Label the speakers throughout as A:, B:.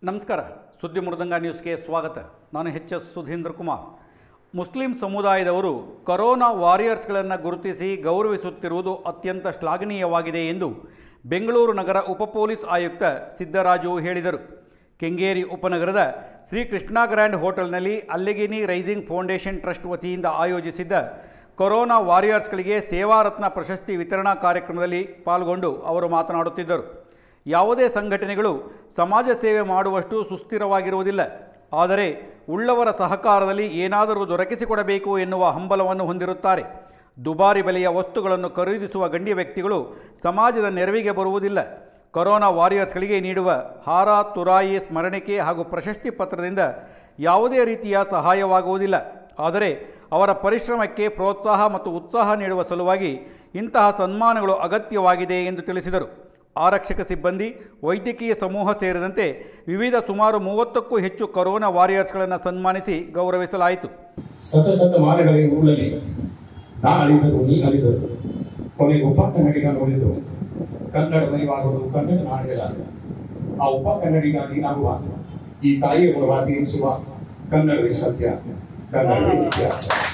A: ನಮಸ್ಕಾರ ಸುದ್ದಿ ಮೃದಂಗ ನ್ಯೂಸ್ಗೆ ಸ್ವಾಗತ ನಾನು ಎಚ್ ಎಸ್ ಸುಧೀಂದ್ರ ಕುಮಾರ್ ಮುಸ್ಲಿಂ ಸಮುದಾಯದವರು ಕರೋನಾ ವಾರಿಯರ್ಸ್ಗಳನ್ನು ಗುರುತಿಸಿ ಗೌರವಿಸುತ್ತಿರುವುದು ಅತ್ಯಂತ ಶ್ಲಾಘನೀಯವಾಗಿದೆ ಎಂದು ಬೆಂಗಳೂರು ನಗರ ಉಪ ಪೊಲೀಸ್ ಆಯುಕ್ತ ಸಿದ್ದರಾಜು ಹೇಳಿದರು ಕೆಂಗೇರಿ ಉಪನಗರದ ಶ್ರೀ ಕೃಷ್ಣ ಗ್ರ್ಯಾಂಡ್ ಹೋಟೆಲ್ನಲ್ಲಿ ಅಲ್ಲಿಗಿನಿ ರೈಸಿಂಗ್ ಫೌಂಡೇಶನ್ ಟ್ರಸ್ಟ್ ವತಿಯಿಂದ ಆಯೋಜಿಸಿದ್ದ ಕೊರೋನಾ ವಾರಿಯರ್ಸ್ಗಳಿಗೆ ಸೇವಾರತ್ನ ಪ್ರಶಸ್ತಿ ವಿತರಣಾ ಕಾರ್ಯಕ್ರಮದಲ್ಲಿ ಪಾಲ್ಗೊಂಡು ಅವರು ಮಾತನಾಡುತ್ತಿದ್ದರು ಯಾವುದೇ ಸಂಘಟನೆಗಳು ಸಮಾಜ ಸೇವೆ ಮಾಡುವಷ್ಟು ಸುಸ್ಥಿರವಾಗಿರುವುದಿಲ್ಲ ಆದರೆ ಉಳ್ಳವರ ಸಹಕಾರದಲ್ಲಿ ಏನಾದರೂ ದೊರಕಿಸಿಕೊಡಬೇಕು ಎನ್ನುವ ಹಂಬಲವನ್ನು ಹೊಂದಿರುತ್ತಾರೆ ದುಬಾರಿ ಬೆಲೆಯ ವಸ್ತುಗಳನ್ನು ಖರೀದಿಸುವ ಗಣ್ಯ ವ್ಯಕ್ತಿಗಳು ಸಮಾಜದ ನೆರವಿಗೆ ಬರುವುದಿಲ್ಲ ಕೊರೋನಾ ವಾರಿಯರ್ಸ್ಗಳಿಗೆ ನೀಡುವ ಹಾರ ತುರಾಯಿ ಸ್ಮರಣಿಕೆ ಹಾಗೂ ಪ್ರಶಸ್ತಿ ಪತ್ರದಿಂದ ಯಾವುದೇ ರೀತಿಯ ಸಹಾಯವಾಗುವುದಿಲ್ಲ ಆದರೆ ಅವರ ಪರಿಶ್ರಮಕ್ಕೆ ಪ್ರೋತ್ಸಾಹ ಮತ್ತು ಉತ್ಸಾಹ ನೀಡುವ ಸಲುವಾಗಿ ಇಂತಹ ಸನ್ಮಾನಗಳು ಅಗತ್ಯವಾಗಿದೆ ಎಂದು ತಿಳಿಸಿದರು ಆರಕ್ಷಕ ಸಿಬ್ಬಂದಿ ವೈದ್ಯಕೀಯ ಸಮೂಹ ಸೇರಿದಂತೆ ವಿವಿಧ ಸುಮಾರು ಮೂವತ್ತಕ್ಕೂ ಹೆಚ್ಚು ಕೊರೋನಾ ವಾರಿಯರ್ಸ್ಗಳನ್ನು ಸನ್ಮಾನಿಸಿ ಗೌರವಿಸಲಾಯಿತು
B: ಸತ ಸತ ಮಾನಗಳ ಈ ಊರಲ್ಲಿ ನಾ ಅಳಿದರು ನೀ ಅಳಿದರು ಕೊನೆಗೆ ಉಪ ಕನ್ನಡಿಗ ನೋಡಿದರು ಕನ್ನಡ ಮೈವಾಗುವುದು ಕನ್ನಡ ನಾಡಿದ ಆ ಉಪ ಕನ್ನಡಿಗ ನೀನಾಗುವ ಈ ತಾಯಿಯ ಗುಣವಾಗಿ ಎನಿಸುವ ಕನ್ನಡವೇ ಸತ್ಯ ಕನ್ನಡವೇ ನಿತ್ಯ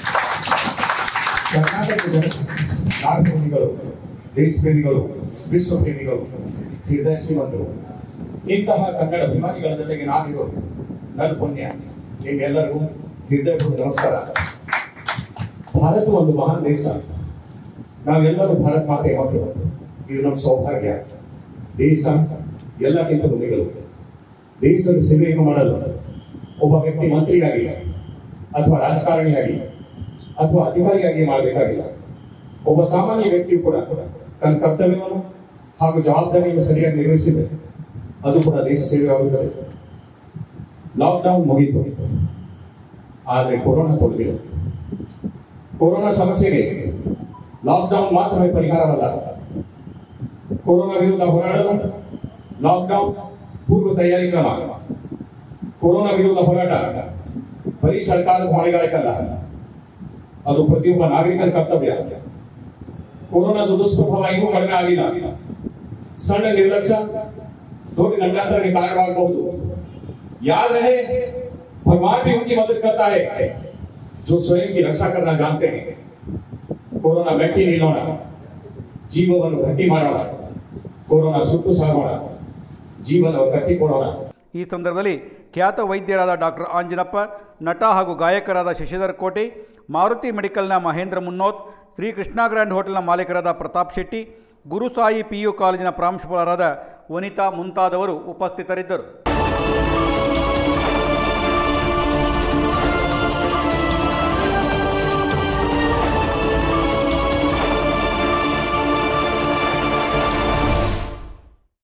B: ಕರ್ನಾಟಕ ಜನ ನಾಡಪ್ರೇಮಿಗಳು ದೇಶಪ್ರೇಮಿಗಳು ವಿಶ್ವಪ್ರೇಮಿಗಳು ಹೃದಯ ಶ್ರೀಮಂತರು ಇಂತಹ ಕನ್ನಡ ಅಭಿಮಾನಿಗಳ ಜೊತೆಗೆ ನಾವಿರೋದು ನನ್ನ ಪುಣ್ಯ ನಿಮ್ಮೆಲ್ಲರಿಗೂ ಹೃದಯಪೂರ್ವಕ ನಮಸ್ಕಾರ ಭಾರತ ಒಂದು ಮಹಾನ್ ದೇಶ ನಾವೆಲ್ಲರೂ ಭಾರತ ಮಾತೆ ಮಕ್ಕಳು ಇದು ನಮ್ಮ ಸೌಭಾಗ್ಯ ದೇಶ ಎಲ್ಲಕ್ಕಿಂತಲೂ ಮಿಗಲು ದೇಶದ ಸೇವೆಯನ್ನು ಮಾಡಲು ಒಬ್ಬ ವ್ಯಕ್ತಿ ಮಂತ್ರಿಯಾಗಿ ಅಥವಾ ರಾಜಕಾರಣಿಯಾಗಿ ಅಥವಾ ಅಧಿಕಾರಿಯಾಗಿ ಮಾಡಬೇಕಾಗಿಲ್ಲ ಒಬ್ಬ ಸಾಮಾನ್ಯ ವ್ಯಕ್ತಿಯು ಕೂಡ ತನ್ನ ಕರ್ತವ್ಯವನ್ನು ಹಾಗೂ ಜವಾಬ್ದಾರಿಯನ್ನು ಸರಿಯಾಗಿ ನಿರ್ವಹಿಸಿದರೆ ಅದು ಕೂಡ ದೇಶ ಸೇವೆ ಆಗುತ್ತದೆ ಲಾಕ್ಡೌನ್ ಮುಗೀತು ಆದರೆ ಕೊರೋನಾ ತೊಡಗಿಲ್ಲ ಕೊರೋನಾ ಸಮಸ್ಯೆಗೆ ಲಾಕ್ಡೌನ್ ಮಾತ್ರವೇ ಪರಿಹಾರವಲ್ಲ ಕೊರೋನಾ ವಿರುದ್ಧ ಹೋರಾಡಲು ಲಾಕ್ಡೌನ್ ಪೂರ್ವ ತಯಾರಿ ಕ್ರಮ ಕೊರೋನಾ ವಿರುದ್ಧ ಹೋರಾಟ ಬರೀ ಸರ್ಕಾರದ ಹೊಣೆಗಾರಿಕಲ್ಲ ಅದು ಪ್ರತಿಯೊಬ್ಬ ನಾಗರಿಕರ ಕರ್ತವ್ಯ ಕೊರೋನಾದ ದುಷ್ಪ್ರಭಾವ ಇನ್ನೂ ಕಡಿಮೆ ಆಗಿಲ್ಲ ಸಣ್ಣ ನಿರ್ಲಕ್ಷ್ಯ ದೊಡ್ಡ ಗಂಡಾಂತರಕ್ಕೆ ಕಾರಣವಾಗಬಹುದು याद रहे भगवान भी उनकी मदद करता है जो स्वयं की रक्षा करना जानते हैं ಕೊರೋನಾ ಮೆಟ್ಟಿ ನಿಲ್ಲೋಣ ಜೀವವನ್ನು ಗಟ್ಟಿ ಮಾಡೋಣ ಕೊರೋನಾ ಸುಟ್ಟು ಸಾಗೋಣ ಜೀವನ ಕಟ್ಟಿಕೊಡೋಣ
A: ಈ ಸಂದರ್ಭದಲ್ಲಿ ಖ್ಯಾತ ವೈದ್ಯರಾದ ಡಾಕ್ಟರ್ ಆಂಜನಪ್ಪ ನಟ ಹಾಗೂ ಗಾಯಕರಾದ ಶಶಿಧರ್ ಕೋಟೆ ಮಾರುತಿ ಮೆಡಿಕಲ್ನ ಮಹೇಂದ್ರ ಮುನ್ನೋತ್ ಶ್ರೀ ಕೃಷ್ಣ ಗ್ರ್ಯಾಂಡ್ ಹೋಟೆಲ್ನ ಮಾಲೀಕರಾದ ಪ್ರತಾಪ್ ಶೆಟ್ಟಿ ಗುರುಸಾಯಿ ಪಿ ಯು ಕಾಲೇಜಿನ ಪ್ರಾಂಶುಪಾಲರಾದ ವನಿತಾ ಮುಂತಾದವರು ಉಪಸ್ಥಿತರಿದ್ದರು